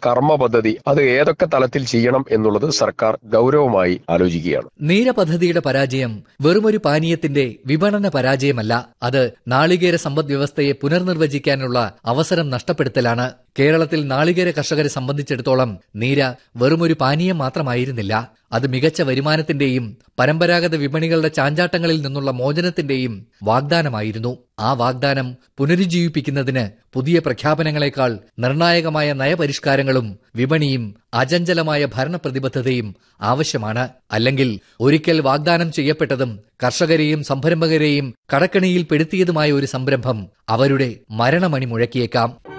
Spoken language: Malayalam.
കർമ്മ പദ്ധതി അത് ഏതൊക്കെ തലത്തിൽ ചെയ്യണം എന്നുള്ളത് സർക്കാർ ഗൗരവമായി ആലോചിക്കുകയാണ് നീര പദ്ധതിയുടെ പരാജയം വെറുമൊരു പാനീയത്തിന്റെ വിപണന പരാജയമല്ല അത് നാളികേര സമ്പദ് വ്യവസ്ഥയെ പുനർനിർവചിക്കാനുള്ള അവസരം നഷ്ടപ്പെടുത്തലാണ് കേരളത്തിൽ നാളികേര കർഷകരെ സംബന്ധിച്ചിടത്തോളം നീര വെറുമൊരു പാനീയം മാത്രമായിരുന്നില്ല അത് മികച്ച വരുമാനത്തിന്റെയും പരമ്പരാഗത വിപണികളുടെ ചാഞ്ചാട്ടങ്ങളിൽ നിന്നുള്ള മോചനത്തിന്റെയും വാഗ്ദാനമായിരുന്നു ആ വാഗ്ദാനം പുനരുജ്ജീവിപ്പിക്കുന്നതിന് പുതിയ പ്രഖ്യാപനങ്ങളെക്കാൾ നിർണായകമായ നയപരിഷ്കാരങ്ങളും വിപണിയും അചഞ്ചലമായ ഭരണപ്രതിബദ്ധതയും ആവശ്യമാണ് അല്ലെങ്കിൽ ഒരിക്കൽ വാഗ്ദാനം ചെയ്യപ്പെട്ടതും കർഷകരെയും സംരംഭകരെയും കടക്കണിയിൽ പെടുത്തിയതുമായ ഒരു സംരംഭം അവരുടെ മരണമണി മുഴക്കിയേക്കാം